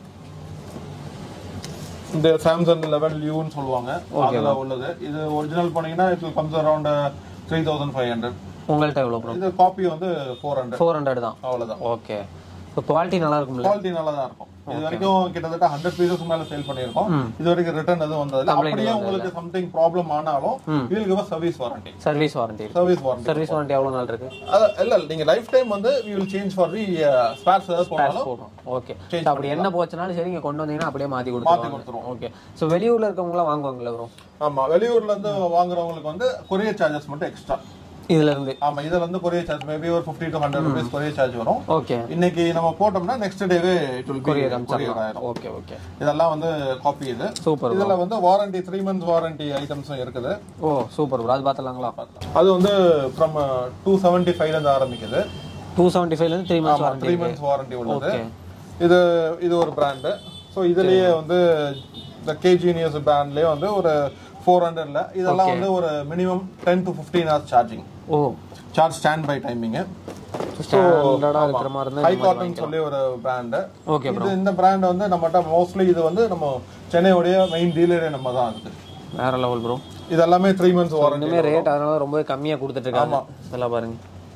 இந்த சாம்சங் லெவல் யூன்னு சொல்லுவாங்க அதுல உள்ளது இது ஒரிஜினல் பண்ணீங்கன்னா it will comes around three thousand five hundred உங்கள்கிட்ட எவ்வளோ ப்ரோ இது காப்பி வந்து ஃபோர் ஹண்ட்ரட் ஃபோர் ஹண்ட்ரட் தான் அவ்வளவுதான் ஓகே இப்போ குவாலிட்டி நல்லா இருக்கும்ல குவாலிட்டி நல்லா தான் இருக்கும் இது வரைக்கும் கிட்டத்தட்ட ஹண்ட்ரட் பீசஸ் மேல சேல் பண்ணிருக்கோம் இது வரைக்கும் ரிட்டர்ன் எதுவும் வந்தது அப்படியே உங்களுக்கு சம்திங் ப்ராப்ளம் ஆனாலும் will give service warranty service warranty service warranty service warranty எவ்வளோ நாள் இருக்கு இல்ல இல்ல நீங்க லைஃப் டைம் வந்து we will change for the spares ஏதாவது போனாலும் போடுறோம் ஓகே அப்படி என்ன போச்சுனாலும் சரி இங்கே கொண்டு வந்தீங்கன்னா அப்படியே மாற்றி கொடுத்துருவாங்க கொடுத்துருவோம் ஓகே ஸோ வெளியூர்ல இருக்கவங்களாம் வாங்குவாங்கல்ல ப்ரோ ஆமா வெளியூர்ல இருந்து வாங்குறவங்களுக்கு வந்து கொரியர் சார்ஜஸ் மட்டும் எக்ஸ்ட்ரா இதுல இருந்து ஆமா இதுல இருந்து கொரியர் சார்ஜ் மேபி ஒரு 50 to hundred rupees courier charge வரும் ஓகே இன்னைக்கு நம்ம போட்டோம்னா நெக்ஸ்ட் டேவே இட் வில் கொரியர் கொரியர் ஆயிரும் ஓகே ஓகே இதெல்லாம் வந்து காப்பி இது சூப்பர் இதுல வந்து வாரண்டி த்ரீ மந்த்ஸ் வாரண்டி ஐட்டம்ஸும் இருக்குது ஓ சூப்பர் ப்ரோ அது பார்த்துலாங்களா அது வந்து ஃப்ரம் டூ செவன்டி ஃபைவ்ல இருந்து ஆரம்பிக்குது டூ செவன்ட்டி ஃபைவ்லேருந்து three months warranty three months warranty உள்ளது ஓகே இது இது ஒரு பிராண்டு ஸோ இதுலயே வந்து இந்த கேஜினியஸ் பிராண்ட்லயே வந்து ஒரு ஃபோர் ஹண்ட்ரட்ல இதெல்லாம் வந்து ஒரு minimum ten to fifteen hours charging or charge stand by timing ஸ்டாண்டர்டாக இருக்கிற மாதிரி இருந்தால் ஹை காட்டன் சொல்லி ஒரு பிராண்டு ஓகே இது இந்த பிராண்ட் வந்து நம்மகிட்ட மோஸ்ட்லி இது வந்து நம்ம சென்னையோடைய மெயின் டீலரே நம்ம தான் இருக்கு வேற லெவல் ப்ரோ இது எல்லாமே த்ரீ மந்த்ஸ் வாரண்டி இனிமே ரேட் அதனால ரொம்ப கம்மியா கொடுத்துட்டு இருக்காங்க இதெல்லாம் பாருங்க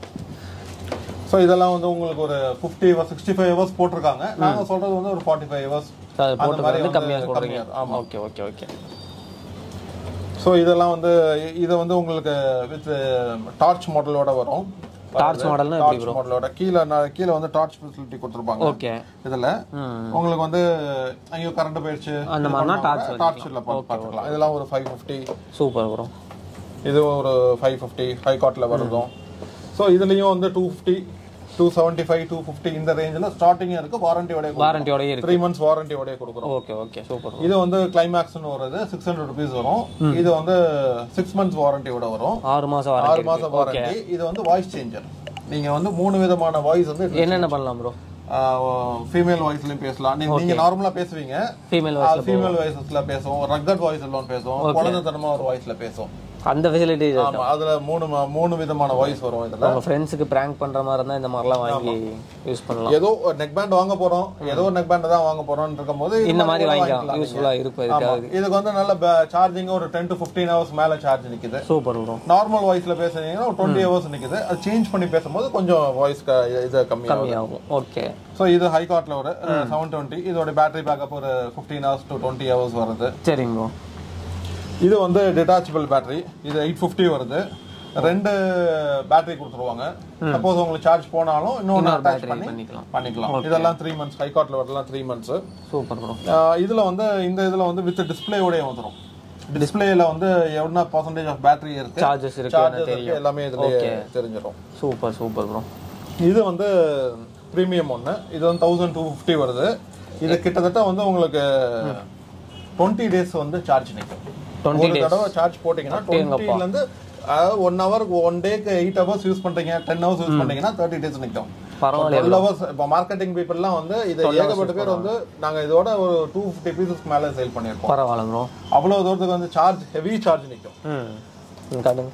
ஸோ இதெல்லாம் வந்து உங்களுக்கு ஒரு ஃபிஃப்டி சிக்ஸ்டி ஃபைவ் ஹவர்ஸ் போட்டிருக்காங்க நாங்க சொல்றது வந்து ஒரு ஃபார்ட்டி ஃபைவ் ஹவர்ஸ் அது போட்டு மாதிரி வந்து வந்து கம்மியா சொல்றீங்க கம்மியா, ஆமா. ஓகே ஓகே ஓகே ஸோ இதெல்லாம் வந்து இது வந்து உங்களுக்கு வித் டார்ச் மாடலோட வரும் டார்ச் மாடல்னா எப்படி டார்ச் மாடலோட கீழே நான் கீழே வந்து டார்ச் ஃபெசிலிட்டி கொடுத்துருப்பாங்க ஓகே இதுல ம் உங்களுக்கு வந்து ஐயோ கரண்ட் போயிடுச்சு அந்த மாதிரினா டார்ச் டார்ச்ல பார்த்துக்கலாம் இதெல்லாம் ஒரு ஃபைவ் ஃபிஃப்டி சூப்பர் ப்ரோ இது ஒரு ஃபைவ் ஃபிஃப்டி ஃபைவ் காட்டில் வருதும் ஸோ இதுலயும் வந்து two fifty two seventy five two fifty இந்த ரேஞ்சில் ஸ்டார்டிங் இருக்கு வாரண்டியோட வாரண்டியோடய இருக்கு த்ரீ மந்த்ஸ் வாரண்டியோட கொடுக்குறோம் ஓகே ஓகே சூப்பர் இது வந்து கிளைமேக்ஸ்னு வருது சிக்ஸ் ஹண்ட்ரட் ருபீஸ் வரும் இது வந்து சிக்ஸ் மந்த்ஸ் வாரண்டியோட வரும் ஆறு மாசம் ஆறு வாரண்டி மாசம் வாரண்டி இது வந்து வாய்ஸ் சேஞ்சர் நீங்க வந்து மூணு விதமான வாய்ஸ் வந்து என்னென்ன பண்ணலாம் ப்ரோ ஃபீமேல் வாய்ஸ்லயும் பேசலாம் நீங்க நீங்க நார்மலா பேசுவீங்க ஃபீமேல் ஃபீமேல் வாய்ஸஸ்ல பேசுவோம் ரக்கட் வாய்ஸ் எல்லாம் பேசுவோம் குழந்தைத்தனமா ஒரு வாய்ஸ்ல பேசுவோம் அந்த ஃபெசிலிட்டி ஆமா அதுல மூணு ம- மூணு விதமான வாய்ஸ் வரும் இதுல உங்க ஃப்ரெண்ட்ஸுக்கு பிராங்க் பண்ற மாதிரி இருந்தா இந்த மாதிரிலாம் வாங்கி யூஸ் பண்ணலாம் ஏதோ நெக் பேண்ட் வாங்க போறோம் ஏதோ ஒரு நெக் பேண்ட் தான் வாங்க போறோம்னு இருக்கும்போது இது இந்த மாதிரி கூட வாங்கிக்கலாம் வாங்கிக்கலாம் யூஸ்ஃபுல்லா இருக்கும் ஆமா. இதுக்காக இதுக்கு வந்து நல்ல சார்ஜிங் ஒரு டென் டு ஃபிஃப்டீன் ஹவர்ஸ் மேல சார்ஜ் நிக்குது சூப்பர் ப்ரோ நார்மல் வாய்ஸ்ல பேசுனீங்கன்னா ஒரு டுவெண்ட்டி ஹவர்ஸ் நிக்குது அது சேஞ்ச் பண்ணி பேசும்போது கொஞ்சம் வாய்ஸ் இது கம்மியாகும் கம்மியாகும் ஓகே ஸோ இது ஹை காட்ல ஒரு செவன் டுவெண்ட்டி இதோட பேட்டரி பேக்கப் ஒரு fifteen hours to twenty hours வருது சரிங்க ப்ரோ இது வந்து டிட்டாச்சபிள் பேட்டரி இது எயிட் ஃபிஃப்டி வருது ரெண்டு பேட்டரி கொடுத்துருவாங்க சப்போஸ் உங்களுக்கு சார்ஜ் போனாலும் இன்னொன்று அட்டாச் battery பண்ணி பண்ணிக்கலாம். பண்ணிக்கலாம் இதெல்லாம் த்ரீ மந்த்ஸ் ஹை காட்ல வரலாம் த்ரீ மந்த்ஸ் சூப்பர் ப்ரோ இதுல வந்து இந்த இதுல வந்து வித் டிஸ்பிளேயோடய வந்துரும் டிஸ்பிளேல வந்து எவ்வளோ பர்சன்டேஜ் ஆஃப் பேட்டரி இருக்கு சார்ஜஸ் இருக்கு சார்ஜஸ் இருக்கு எல்லாமே இதுலயே தெரிஞ்சிடும் சூப்பர் சூப்பர் ப்ரோ இது வந்து ப்ரீமியம் ஒன்று இது வந்து தௌசண்ட் டூ ஃபிஃப்டி வருது இது கிட்டத்தட்ட வந்து உங்களுக்கு டுவெண்ட்டி டேஸ் வந்து சார்ஜ் நிற்கும் 20 ஒரு தடவை சார்ஜ் போட்டீங்கன்னா டுவெண்ட்டில இருந்து ஒன் ஹவருக்கு ஒன் டேக்கு எயிட் ஹவர்ஸ் யூஸ் பண்றீங்க டென் ஹவர்ஸ் யூஸ் பண்றீங்கன்னா தேர்ட்டி டேஸ் நிற்கும் பரவாயில்ல டுவெல் ஹவர்ஸ் இப்போ மார்க்கெட்டிங் பீப்புள்லாம் வந்து இது ஏகப்பட்ட பேர் வந்து நாங்க இதோட ஒரு டூ ஃபிஃப்டி பீசஸ்க்கு மேல சேல் பண்ணியிருக்கோம் பரவாயில்ல ப்ரோ அவ்வளவு தூரத்துக்கு வந்து சார்ஜ் ஹெவி சார்ஜ் நிற்கும் ம் காட்டுங்க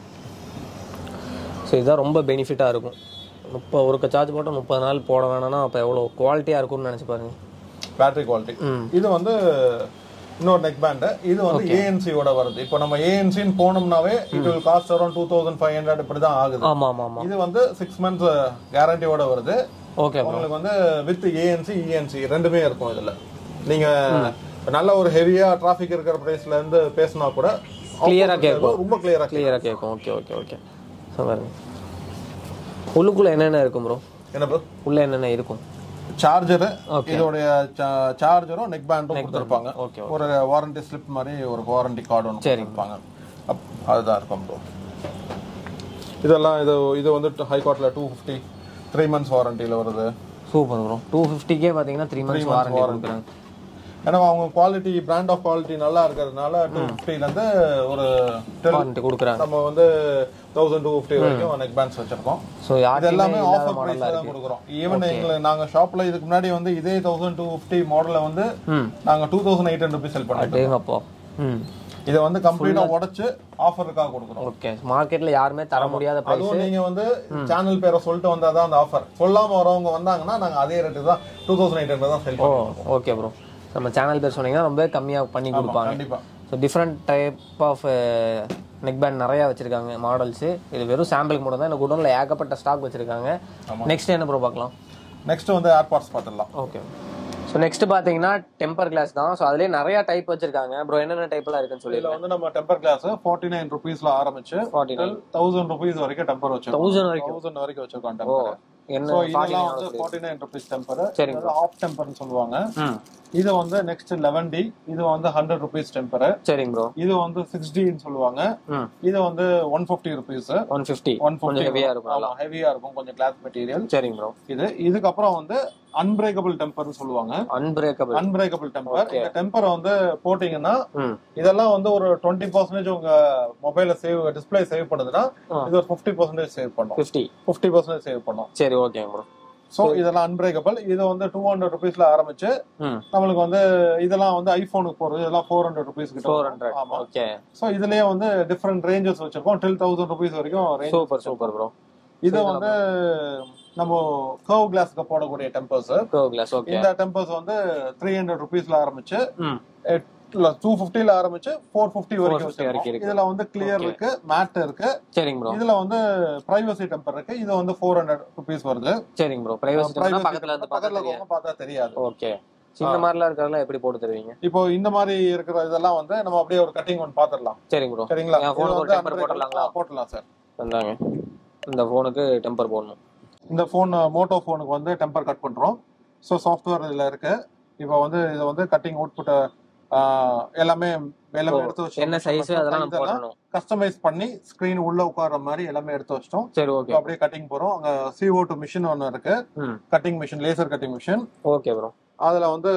ஸோ இதுதான் ரொம்ப பெனிஃபிட்டாக இருக்கும் முப்பது ஒருக்க சார்ஜ் போட்டால் முப்பது நாள் போட வேணாம்னா அப்போ எவ்வளோ குவாலிட்டியாக இருக்கும்னு நினச்சி பாருங்க பேட்டரி குவாலிட்டி இது வந்து இன்னொரு நெக் பேண்ட் இது வந்து ஏஎன்சியோட வருது இப்போ நம்ம ஏஎன்சின்னு போனோம்னாவே it will cost around two thousand five hundred இப்படி தான் ஆகுது ஆமாம் ஆமாம் ஆமாம் இது வந்து சிக்ஸ் மந்த்ஸ் கேரண்டியோட வருது ஓகே ப்ரோ உங்களுக்கு வந்து வித் ஏஎன்சி இஎன்சி ரெண்டுமே இருக்கும் இதுல நீங்க நல்ல ஒரு ஹெவியா டிராஃபிக் இருக்கிற பிளேஸ்ல இருந்து பேசினா கூட Clear-ஆ கேட்கும். ரொம்ப கிளியரா கிளியராக கேட்கும் ஓகே ஓகே ஓகே ஸோ பாருங்க உள்ளுக்குள்ளே என்னென்ன இருக்கும் ப்ரோ என்ன ப்ரோ உள்ளே என்னென்ன இருக்கும் சார்ஜர் இதோடைய சார்ஜரும் நெக் பேண்டும் கொடுத்துருப்பாங்க ஓகே ஒரு வாரண்டி ஸ்லிப் மாதிரி ஒரு வாரண்டி கார்டு ஒன்று சரிங்க. கொடுத்துருப்பாங்க அப்- அதுதான் இருக்கும் ப்ரோ இதெல்லாம் இது இது வந்து ஹை கோர்ட்ல டூ ஃபிஃப்டி த்ரீ மந்த்ஸ் வாரண்டியில் வருது சூப்பர் ப்ரோ டூ ஃபிஃப்டிக்கே பார்த்தீங்கன்னா த்ரீ மந்த்ஸ் வாரண்டி கொடுக்குறாங்க ஏன்னா அவங்க குவாலிட்டி பிராண்ட் ஆஃப் குவாலிட்டி நல்லா இருக்கிறதுனால டூ ஃபிஃப்டிலேருந்து ஒரு வாரண்டி கொடுக்குறாங்க நம்ம வந்து தௌசண்ட் டூ ஃபிஃப்டி வரைக்கும் நெக் பேண்ட்ஸ் வச்சிருக்கோம் ஸோ இது யாருமே எல்லாமே இல்லாத ஆஃபர் மாடல் பிரைஸ்ல தான் கொடுக்குறோம் ஈவன் எங்களுக்கு நாங்க ஷாப்ல இதுக்கு முன்னாடி வந்து இதே தௌசண்ட் டூ ஃபிஃப்டி மாடல வந்து ம் நாங்க two thousand eight hundred rupees sell பண்ணிட்டோம் அடேங்கப்பா ம் இதை வந்து கம்ப்ளீட்டா உடைச்சு ஆஃபருக்காக கொடுக்குறோம் ஓகே மார்க்கெட்ல யாருமே தர முடியாத பிரைஸ் அதுவும் நீங்க வந்து சேனல் பேரை சொல்லிட்டு வந்தாதான் அந்த ஆஃபர் சொல்லாம வரவங்க வந்தாங்கன்னா நாங்க அதே ரேட்டு தான் டூ தௌசண்ட் எயிட் ஹண்ட்ரட் தான் செல் ஓ பண்ணுவோம் ஓகே ப்ரோ நம்ம சேனல் பேர் சொன்னீங்கன்னா ரொம்ப கம்மியாக பண்ணி கொடுப்பாங்க கண்டிப்பா so different type of neck band நிறையா வச்சிருக்காங்க மாடல்ஸ் இது வெறும் சாம்பிளுக்கு மட்டும் தான் இந்த குடோனில் ஏகப்பட்ட ஸ்டாக் வச்சிருக்காங்க நெக்ஸ்ட் என்ன ப்ரோ பார்க்கலாம் நெக்ஸ்ட் வந்து ஏர்பாட்ஸ் பார்த்துடலாம் ஓகே ஸோ நெக்ஸ்ட் பார்த்தீங்கன்னா டெம்பர் கிளாஸ் தான் ஸோ அதுலேயே நிறைய டைப் வச்சிருக்காங்க ப்ரோ என்னென்ன டைப்லாம் இருக்குன்னு சொல்லி இதுல வந்து நம்ம டெம்பர் கிளாஸ் ஃபார்ட்டி நைன் ருபீஸ்ல ஆரம்பிச்சு ஃபார்ட்டி நைன் தௌசண்ட் ருபீஸ் வரைக்கும் டெம்பர் வச்சிருக்கோம் தௌசண்ட் வரைக்கும் தௌசண்ட் வரைக்கும் வச்சிருக்கோம் ஓ டெம்பர் என்ன ஸோ ஃபார்ட்டி இதெல்லாம் வந்து ஃபார்ட்டி நைன் ருபீஸ் டெம்பர் சரிங்க. ஆஃப் டெம்பர்னு சொல்லுவாங்க ம் இது வந்து நெக்ஸ்ட் லெவன் டி இது வந்து ஹண்ட்ரட் ருபீஸ் டெம்பர் சரிங்க ப்ரோ இது வந்து சிக்ஸ் டின்னு சொல்லுவாங்க ம் இது வந்து one fifty rupees one fifty one கொஞ்சம் ஹெவியாக இருக்கும் ஆமா ஹெவியா இருக்கும் கொஞ்சம் கிளாஸ் மெட்டீரியல் சரிங்க ப்ரோ இது இதுக்கப்புறம் வந்து அன்பிரேக்கபிள் டெம்பர்னு சொல்லுவாங்க அன்பிரேக்கபிள் அன்பிரேக்கபிள் டெம்பர் இந்த டெம்பரை வந்து போட்டீங்கன்னா ம் இதெல்லாம் வந்து ஒரு டுவெண்ட்டி பர்சன்டேஜ் உங்க மொபைல சேவ் டிஸ்பிளே சேவ் பண்ணுதுன்னா ஆ. இது ஒரு ஃபிஃப்டி பர்சன்டேஜ் சேவ் பண்ணும் ஃபிஃப்டி ஃபிஃப்டி பர்சன்டேஜ் சேவ் பண்ணும் சரி ஓகேங்க ப்ரோ ஸோ இதெல்லாம் அன்பிரேக்கபிள் இது வந்து டூ ஹண்ட்ரட் ருபீஸ்ல ஆரம்பிச்சு ம் நம்மளுக்கு வந்து இதெல்லாம் வந்து ஐபோனுக்கு போறது இதெல்லாம் ஃபோர் ஹண்ட்ரட் ருபீஸ் கிட்ட ஃபோர் வரும். ஹண்ட்ரட் ஆமா ஓகே ஸோ இதுலயே வந்து டிஃப்ரெண்ட் ரேஞ்சஸ் வச்சிருக்கோம் டில் தௌசண்ட் ருபீஸ் வரைக்கும் ரேஞ்ச் சூப்பர் சூப்பர் ப்ரோ இது வந்து நம்ம கர்வ் கிளாஸ்க்கு போடக்கூடிய டெம்பர்ஸ் கோ கிளாஸ் ஓகே இந்த டெம்பர்ஸ் வந்து த்ரீ ஹண்ட்ரட் ருபீஸ்ல ஆரம்பிச்சு ம் டூ ஃபிஃப்டில ஆரம்பிச்சு ஃபோர் ஃபிஃப்டி வரைக்கும் 450 வச்சிருக்கோம். வரைக்கும் இருக்கு. இதுல வந்து கிளியர் இருக்கு மேட் இருக்கு சரிங்க ப்ரோ இதுல வந்து பிரைவசி டெம்பர் இருக்கு இது வந்து ஃபோர் ஹண்ட்ரட் ருபீஸ் வருது சரிங்க ப்ரோ பிரைவசி Privacy பக்கத்துல இருந்து பக்கத்துல பார்த்தா இருக்கவங்க பார்த்தா தெரியாது ஓகே இந்த மாதிரிலாம் இருக்கிறதெல்லாம் எப்படி போட்டு தருவீங்க இப்போ இந்த மாதிரி இருக்கிற இதெல்லாம் வந்து நம்ம அப்படியே ஒரு கட்டிங் ஒன்று பாத்துடலாம் சரிங்க ப்ரோ சரிங்களா என் இது phone க்கு ஒரு வந்து temper unbreakable- போட்டுடலாங்களா? ஆ, போட்டுடலாம் சார் வந்தாங்க இந்த ஃபோனுக்கு டெம்பர் போடணும் இந்த ஃபோன் மோட்டோ ஃபோனுக்கு வந்து டெம்பர் கட் பண்றோம் ஸோ சாஃப்ட்வேர் இதுல இருக்கு இப்போ வந்து இது வந்து கட்டிங் அவுட்புட் எல்லாமே எல்லாமே எடுத்து வச்சு என்ன சைஸ் அதெல்லாம் நம்ம போடணும் கஸ்டமைஸ் பண்ணி ஸ்கிரீன் உள்ள உட்கார்ற மாதிரி எல்லாமே எடுத்து வச்சிட்டோம் சரி இப்போ ஓகே அப்படியே கட்டிங் போறோம் அங்க CO2 டூ மிஷின் ஒன்று இருக்கு ம் cutting machine laser cutting machine okay bro அதுல வந்து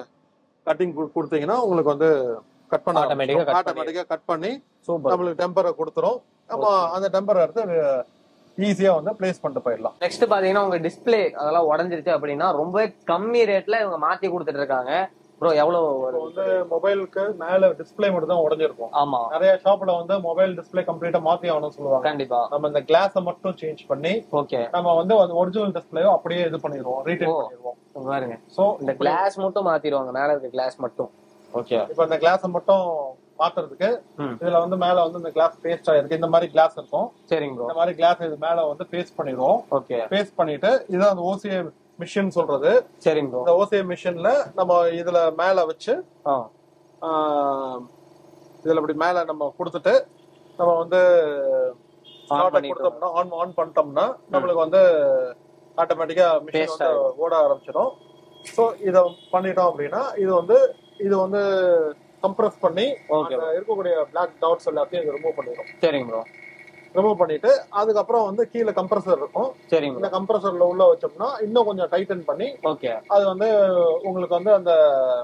கட்டிங் கொடுத்தீங்கன்னா உங்களுக்கு வந்து கட் பண்ண Automatic ஆ cut பண்ணி- ஆட்டோமேட்டிக்கா கட் பண்ணி சூப்பர் நம்மளுக்கு டெம்பரை கொடுத்துரும் நம்ம அந்த டெம்பரை எடுத்து ஈஸியா வந்து பிளேஸ் பண்ணிட்டு போயிடலாம் நெக்ஸ்ட் பாத்தீங்கன்னா உங்க டிஸ்ப்ளே அதெல்லாம் உடஞ்சிருச்சு அப்படின்னா ரொம்ப கம்மி ரேட்ல இவங்க மாத்தி கொடுத்துட்டு இருக்காங்க ப்ரோ எவ்வளவு இப்போ வருது வந்து மொபைலுக்கு மேல டிஸ்ப்ளே மட்டும் தான் உடஞ்சிருக்கும் ஆமா நிறைய ஷாப்ல வந்து மொபைல் டிஸ்ப்ளே கம்ப்ளீட்டா மாத்தி ஆகணும்னு சொல்லுவாங்க கண்டிப்பா நம்ம இந்த கிளாஸை மட்டும் சேஞ்ச் பண்ணி ஓகே நம்ம வந்து அந்த ஒரிஜினல் டிஸ்பிளேயோ அப்படியே இது பண்ணிடுவோம் ரீடைன் ஓ. பண்ணிடுவோம் பாருங்க சோ இந்த கிளாஸ் மட்டும் மாத்திடுவாங்க மேல இருக்க கிளாஸ் மட்டும் ஓகே இப்போ இந்த கிளாஸை மட்டும் மாத்துறதுக்கு ம் இதுல வந்து மேல வந்து இந்த கிளாஸ் பேஸ்ட் ஆயிருக்கு இந்த மாதிரி கிளாஸ் இருக்கும் சரிங்க ப்ரோ இந்த மாதிரி கிளாஸ் இது மேல வந்து பேஸ்ட் பண்ணிடுவோம் ஓகே பேஸ்ட் பண்ணிட்டு இதுதான் அந்த ஓசிஏ மிஷின் சொல்றது சரிங்க ப்ரோ இந்த ஓசிஏ மிஷின்ல நம்ம இதுல மேல வச்சு ஆ ஆஹ், இதுல இப்படி மேல நம்ம கொடுத்துட்டு நம்ம வந்து On ஸ்டார்ட் பண்ணிட்டோம். கொடுத்தோம்னா ஆன் ஆன் பண்ணிட்டோம்னா நம்மளுக்கு வந்து ஆட்டோமேட்டிக்கா மிஷின் Paste வந்து ஓட ஆரம்பிச்சிடும் ஸோ இத பண்ணிட்டோம் அப்படின்னா இது வந்து இது வந்து கம்ப்ரஸ் பண்ணி ஓகே அங்க இருக்கக்கூடிய பிளாக் டாட்ஸ் எல்லாத்தையும் இது ரிமூவ் பண்ணிடும் சரிங்க ப்ரோ ரிமூவ் பண்ணிட்டு அதுக்கப்புறம் வந்து கீழே கம்ப்ரஸர் இருக்கும் சரிங்க இந்த ப்ரோ கம்ப்ரஸர்ல உள்ள வச்சோம்னா இன்னும் கொஞ்சம் டைட்டன் பண்ணி ஓகே அது வந்து உங்களுக்கு வந்து அந்த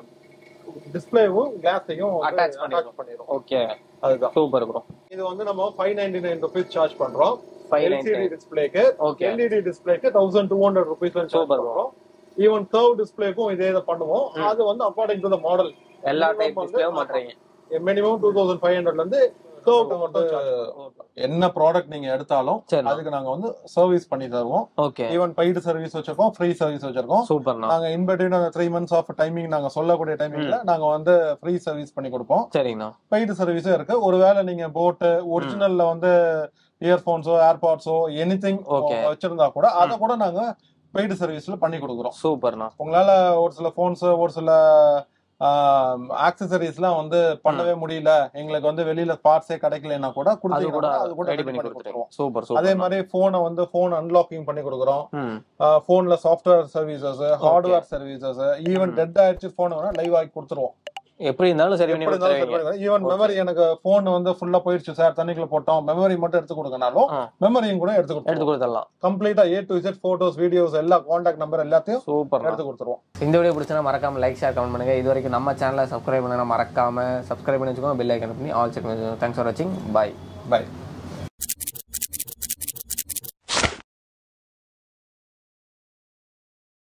டிஸ்பிளேவும் கிளாஸையும் Attach பண்ணிடும். அட்டாச் பண்ணிடும் ஓகே அதுதான் சூப்பர் ப்ரோ இது வந்து நம்ம five ninety nine rupees charge பண்றோம் ஃபைவ் எல்சிடி டிஸ்பிளேக்கு ஓகே எல்இடி டிஸ்பிளேக்கு thousand two hundred rupees Super charge பண்றோம் ஈவன் கர்வ் டிஸ்பிளேக்கும் இதே இதை பண்ணுவோம் அது வந்து அக்கார்டிங் டு த மாடல் எல்லா minimum டைப் வந்து- டிஸ்பிளேவும் மாட்டுறீங்க மினிமம் டூ தௌசண்ட் ஃபைவ் ஹண்ட்ரட்ல இருந்து கர்வ் மட்டும் என்ன ப்ராடக்ட் நீங்க எடுத்தாலும் சரி அதுக்கு நாங்க வந்து சர்வீஸ் பண்ணி தருவோம் ஓகே ஈவன் பெய்டு சர்வீஸ் வச்சிருக்கோம் ஃப்ரீ சர்வீஸ் வச்சிருக்கோம் சூப்பர்ண்ணா நாங்க இன்பிட்வீன் அந்த த்ரீ மந்த்ஸ் ஆஃப் டைமிங் நாங்க சொல்லக்கூடிய டைமிங்ல நாங்க வந்து ஃப்ரீ சர்வீஸ் பண்ணி கொடுப்போம் சரிங்கண்ணா பெய்டு சர்வீஸும் இருக்கு ஒருவேளை நீங்க போட்டு ஒரிஜினல்ல வந்து இயர்போன்ஸோ ஏர்பாட்ஸோ எனி திங் Okay. வச்சிருந்தா கூட அதை கூட நாங்க பெய்டு சர்வீஸ்ல பண்ணி கொடுக்குறோம் சூப்பர்ண்ணா உங்களால ஒரு சில போன்ஸ் ஒரு சில ஆக்சசரிஸ்லாம் வந்து பண்ணவே முடியல எங்களுக்கு வந்து வெளியில பார்ட்ஸே கிடைக்கலன்னா கூட அது கூட கொடுத்தீங்கன்னா அது கூட ரெடி ready பண்ணி பண்ணி கொடுத்துருவோம் கொடுத்துருவோம் சூப்பர் சூப்பர் அதே மாதிரி போனை வந்து போன் அன்லாக்கிங் பண்ணி கொடுக்குறோம் ம் போன்ல software services hardware services even dead ஆயிடுச்சு போன் வேணா லைவ் ஆக்கி கொடுத்துருவோம் எப்படி இருந்தாலும் சரி பண்ணி கொடுத்துருவீங்க ஈவன் மெமரி எனக்கு போன் வந்து ஃபுல்லா போயிடுச்சு சார் தண்ணிக்குள்ள போட்டோம் மெமரி மட்டும் எடுத்து கொடுக்கனாலும் ஆ. மெமரியும் கூட எடுத்து எடுத்து கொடுத்துருவோம் கொடுத்துடலாம் கம்ப்ளீட்டா A to Z photos videos எல்லா கான்டாக்ட் நம்பர் எல்லாத்தையும் சூப்பர் எடுத்து கொடுத்துருவோம் இந்த வீடியோ பிடிச்சா மறக்காம லைக் ஷேர் கமெண்ட் பண்ணுங்க இது வரைக்கும் நம்ம சேனலை சப்ஸ்கிரைப் பண்ணுங்க மறக்காம சப்ஸ்கிரைப் பண்ணி வச்சுக்கோங்க பெல் ஐக்கன் பண்ணி ஆல் செக் பண்ணி தேங்க்ஸ் ஃபார் வாட்சிங் பாய் பை